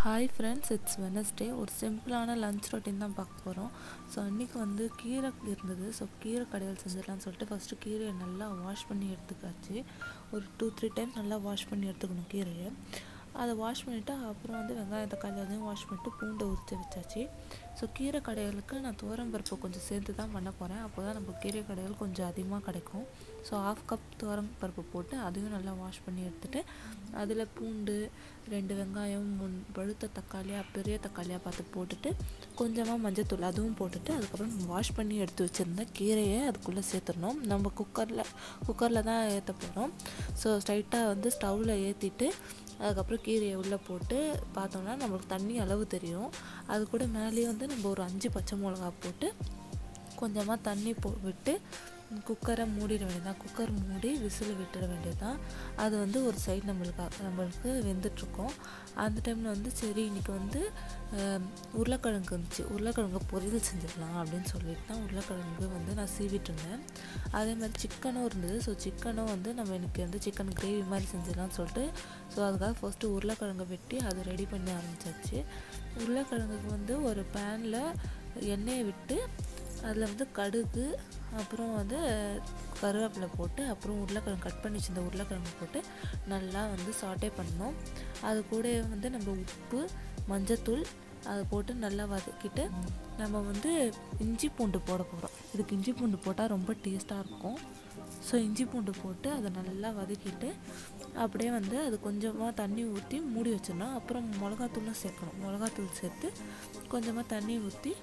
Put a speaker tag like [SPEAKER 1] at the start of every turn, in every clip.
[SPEAKER 1] hi friends it's Wednesday ஒரு சிம்பிளான lunch routine தான் பார்க்க போகிறோம் ஸோ அன்றைக்கி வந்து கீரை இருந்தது ஸோ கீரை கடையில் செஞ்சிடலாம்னு சொல்லிட்டு ஃபஸ்ட்டு கீரையை நல்லா வாஷ் பண்ணி எடுத்துக்காச்சு ஒரு டூ த்ரீ டைம்ஸ் நல்லா வாஷ் பண்ணி எடுத்துக்கணும் கீரையை அதை வாஷ் பண்ணிவிட்டு அப்புறம் வந்து வெங்காயம் தக்காளி அதையும் வாஷ் பண்ணிட்டு பூண்டை உரித்து வச்சாச்சு ஸோ கீரை கடைகளுக்கு நான் துவரம் பருப்பு கொஞ்சம் சேர்த்து தான் பண்ண போகிறேன் அப்போ தான் நம்ம கீரை கடைகள் கொஞ்சம் அதிகமாக கிடைக்கும் ஸோ ஆஃப் கப் துவரம் பருப்பு போட்டு அதையும் நல்லா வாஷ் பண்ணி எடுத்துகிட்டு அதில் பூண்டு ரெண்டு வெங்காயம் முன் பழுத்த தக்காளியாக பெரிய தக்காளியாக பார்த்து போட்டுட்டு கொஞ்சமாக மஞ்சத்தூள் அதுவும் போட்டுட்டு அதுக்கப்புறம் வாஷ் பண்ணி எடுத்து வச்சுருந்த கீரையை அதுக்குள்ளே சேர்த்துடணும் நம்ம குக்கரில் குக்கரில் தான் ஏற்ற போகிறோம் ஸோ ஸ்ட்ரைட்டாக வந்து ஸ்டவ்வில் ஏற்றிட்டு அதுக்கப்புறம் கீரையை உள்ளே போட்டு பார்த்தோம்னா நம்மளுக்கு தண்ணி அளவு தெரியும் அது கூட மேலேயே வந்து நம்ம ஒரு அஞ்சு பச்சை மிளகா போட்டு கொஞ்சமாக தண்ணி போ விட்டு குக்கரை மூடிட வேண்டியதான் குக்கர் மூடி விசில் விட்டுட வேண்டியதுதான் அது வந்து ஒரு சைடு நம்மளுக்கு நம்மளுக்கு வெந்துட்ருக்கோம் அந்த டைமில் வந்து சரி இன்றைக்கி வந்து உருளைக்கிழங்கு இருந்துச்சு உருளைக்கிழங்கு பொரியல் செஞ்சிடலாம் அப்படின்னு சொல்லிட்டு தான் உருளைக்கிழங்கு வந்து நான் சீவிட்டு இருந்தேன் அதே மாதிரி சிக்கனும் இருந்தது ஸோ சிக்கனும் வந்து நம்ம எனக்கு வந்து சிக்கன் கிரேவி மாதிரி செஞ்சிடலாம்னு சொல்லிட்டு ஸோ அதுக்காக ஃபஸ்ட்டு உருளைக்கிழங்கை வெட்டி அதை ரெடி பண்ண ஆரம்பிச்சாச்சு உருளைக்கிழங்குக்கு வந்து ஒரு பேனில் எண்ணெயை விட்டு அதில் வந்து கடுகு அப்புறம் வந்து கருவேப்பிலை போட்டு அப்புறம் உருளைக்கிழங்கு கட் பண்ணி வச்சிருந்த உருளைக்கிழங்கு போட்டு நல்லா வந்து சாட்டே பண்ணோம் அது கூட வந்து நம்ம உப்பு மஞ்சத்தூள் அதை போட்டு நல்லா வதக்கிட்டு நம்ம வந்து இஞ்சி பூண்டு போட போகிறோம் இதுக்கு இஞ்சி பூண்டு போட்டால் ரொம்ப டேஸ்ட்டாக இருக்கும் ஸோ இஞ்சி பூண்டு போட்டு அதை நல்லா வதக்கிட்டு அப்படியே வந்து அது கொஞ்சமாக தண்ணி ஊற்றி மூடி வச்சிடணும் அப்புறம் மிளகாத்தூளும் சேர்க்கணும் மிளகாத்தூள் சேர்த்து கொஞ்சமாக தண்ணி ஊற்றி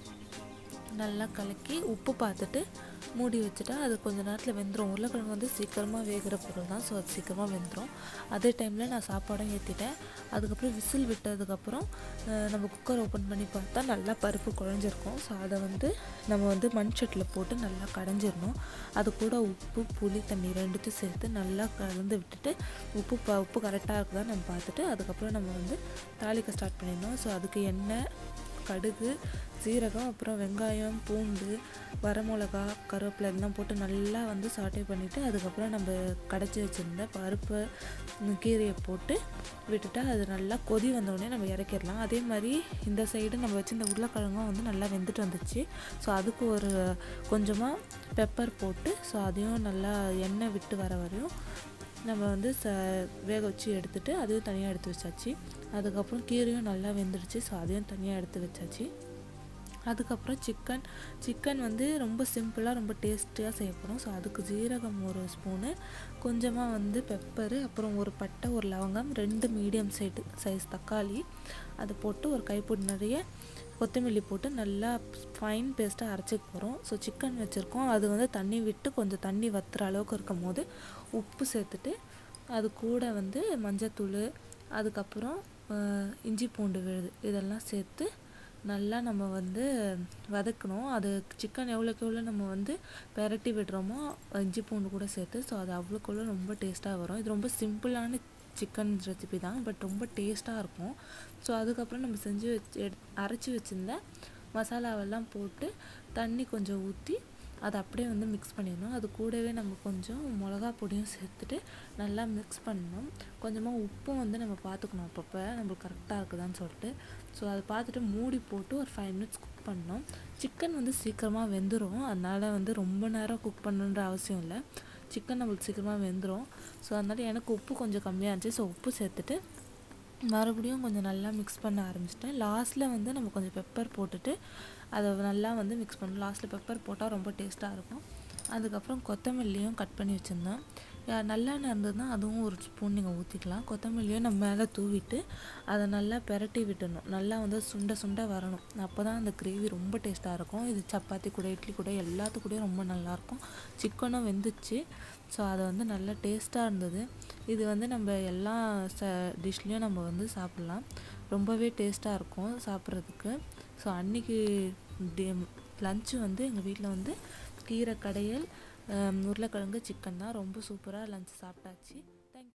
[SPEAKER 1] நல்லா கலக்கி உப்பு பார்த்துட்டு மூடி வச்சுட்டா அது கொஞ்சம் நேரத்தில் வெந்துடும் உருளைக்கிழங்கு வந்து சீக்கிரமாக வேகிற பொருள் தான் ஸோ அது சீக்கிரமாக வெந்துடும் அதே டைமில் நான் சாப்பாடும் ஏற்றிட்டேன் அதுக்கப்புறம் விசில் விட்டதுக்கப்புறம் நம்ம குக்கர் ஓப்பன் பண்ணி பார்த்தா நல்லா பருப்பு குழஞ்சிருக்கும் ஸோ அதை வந்து நம்ம வந்து மண் சட்டியில் போட்டு நல்லா கடைஞ்சிடணும் அது கூட உப்பு புளி தண்ணி ரெண்டுத்தையும் சேர்த்து நல்லா கலந்து விட்டுட்டு உப்பு ப உப்பு கரெக்டாக இருக்குதா நம்ம பார்த்துட்டு அதுக்கப்புறம் நம்ம வந்து தாளிக்க ஸ்டார்ட் பண்ணிடணும் ஸோ அதுக்கு எண்ணெய் கடுகு சீரகம் அப்புறம் வெங்காயம் பூண்டு வரமிளகா கருவேப்பிலை இதெல்லாம் போட்டு நல்லா வந்து சாட்டே பண்ணிவிட்டு அதுக்கப்புறம் நம்ம கடைச்சி வச்சுருந்த பருப்பு கீரையை போட்டு விட்டுட்டா அது நல்லா கொதி வந்தோடனே நம்ம இறக்கிடலாம் அதே மாதிரி இந்த சைடு நம்ம வச்சுருந்த உருளைக்கிழங்கும் வந்து நல்லா வெந்துட்டு வந்துச்சு ஸோ அதுக்கு ஒரு கொஞ்சமாக பெப்பர் போட்டு ஸோ அதையும் நல்லா எண்ணெய் விட்டு வர வரையும் நம்ம வந்து ச வேக வச்சு எடுத்துகிட்டு அதையும் தனியாக எடுத்து வச்சாச்சு அதுக்கப்புறம் கீரையும் நல்லா வெந்துடுச்சு ஸோ அதையும் தனியாக எடுத்து வச்சாச்சு அதுக்கப்புறம் சிக்கன் சிக்கன் வந்து ரொம்ப சிம்பிளாக ரொம்ப டேஸ்டியாக செய்ய போகிறோம் ஸோ அதுக்கு ஜீரகம் ஒரு ஸ்பூனு கொஞ்சமாக வந்து பெப்பரு அப்புறம் ஒரு பட்டை ஒரு லவங்கம் ரெண்டு மீடியம் சைடு சைஸ் தக்காளி அதை போட்டு ஒரு கைப்பொடி நிறைய கொத்தமல்லி போட்டு நல்லா ஃபைன் பேஸ்ட்டாக அரைச்சிக்க போகிறோம் ஸோ சிக்கன் வச்சுருக்கோம் அது வந்து தண்ணி விட்டு கொஞ்சம் தண்ணி வத்துற அளவுக்கு இருக்கும் போது உப்பு சேர்த்துட்டு அது கூட வந்து மஞ்சத்தூள் அதுக்கப்புறம் இஞ்சி பூண்டு விழுது இதெல்லாம் சேர்த்து நல்லா நம்ம வந்து வதக்கணும் அது சிக்கன் எவ்வளோக்கு எவ்வளோ நம்ம வந்து பெரட்டி விடுறோமோ இஞ்சி பூண்டு கூட சேர்த்து ஸோ அது அவ்வளோக்கு ரொம்ப டேஸ்ட்டாக வரும் இது ரொம்ப சிம்பிளான சிக்கன் ரெசிபி தான் பட் ரொம்ப டேஸ்ட்டாக இருக்கும் ஸோ அதுக்கப்புறம் நம்ம செஞ்சு வச்சு எடு அரைச்சி வச்சுருந்த மசாலாவெல்லாம் போட்டு தண்ணி கொஞ்சம் ஊற்றி அதை அப்படியே வந்து மிக்ஸ் பண்ணிடணும் அது கூடவே நம்ம கொஞ்சம் மிளகா பொடியும் சேர்த்துட்டு நல்லா மிக்ஸ் பண்ணணும் கொஞ்சமாக உப்பும் வந்து நம்ம பார்த்துக்கணும் அப்பப்போ நம்மளுக்கு கரெக்டாக இருக்குதான்னு சொல்லிட்டு ஸோ அதை பார்த்துட்டு மூடி போட்டு ஒரு ஃபைவ் மினிட்ஸ் குக் பண்ணோம் சிக்கன் வந்து சீக்கிரமாக வெந்துடும் அதனால் வந்து ரொம்ப நேரம் குக் பண்ணுன்ற அவசியம் இல்லை சிக்கன் நம்மளுக்கு சீக்கிரமாக வெந்துடும் ஸோ அதனால் எனக்கு உப்பு கொஞ்சம் கம்மியாக இருந்துச்சு ஸோ உப்பு சேர்த்துட்டு மறுபடியும் கொஞ்சம் நல்லா மிக்ஸ் பண்ண ஆரம்பிச்சிட்டேன் லாஸ்ட்டில் வந்து நம்ம கொஞ்சம் பெப்பர் போட்டுட்டு அதை நல்லா வந்து மிக்ஸ் பண்ணணும் லாஸ்ட்டில் பெப்பர் போட்டால் ரொம்ப டேஸ்ட்டாக இருக்கும் அதுக்கப்புறம் கொத்தமல்லியும் கட் பண்ணி வச்சுருந்தோம் நல்லெண்ணெய் இருந்ததுன்னா அதுவும் ஒரு ஸ்பூன் நீங்கள் ஊற்றிக்கலாம் கொத்தமல்லியும் நம்ம மேலே தூவிட்டு அதை நல்லா பெரட்டி விட்டணும் நல்லா வந்து சுண்ட சுண்ட வரணும் அப்போ தான் அந்த கிரேவி ரொம்ப டேஸ்ட்டாக இருக்கும் இது சப்பாத்தி கூட இட்லி கூட எல்லாத்து கூடயும் ரொம்ப நல்லாயிருக்கும் சிக்கனும் வெந்துச்சு ஸோ அதை வந்து நல்லா டேஸ்ட்டாக இருந்தது இது வந்து நம்ம எல்லா ச டிஷ்லேயும் நம்ம வந்து சாப்பிட்லாம் ரொம்பவே டேஸ்ட்டாக இருக்கும் சாப்பிட்றதுக்கு ஸோ அன்றைக்கி டே லஞ்சு வந்து எங்கள் வீட்டில் வந்து கீரை கடையல் உருளைக்கிழங்கு சிக்கன் தான் ரொம்ப சூப்பராக லஞ்ச் சாப்பிட்டாச்சு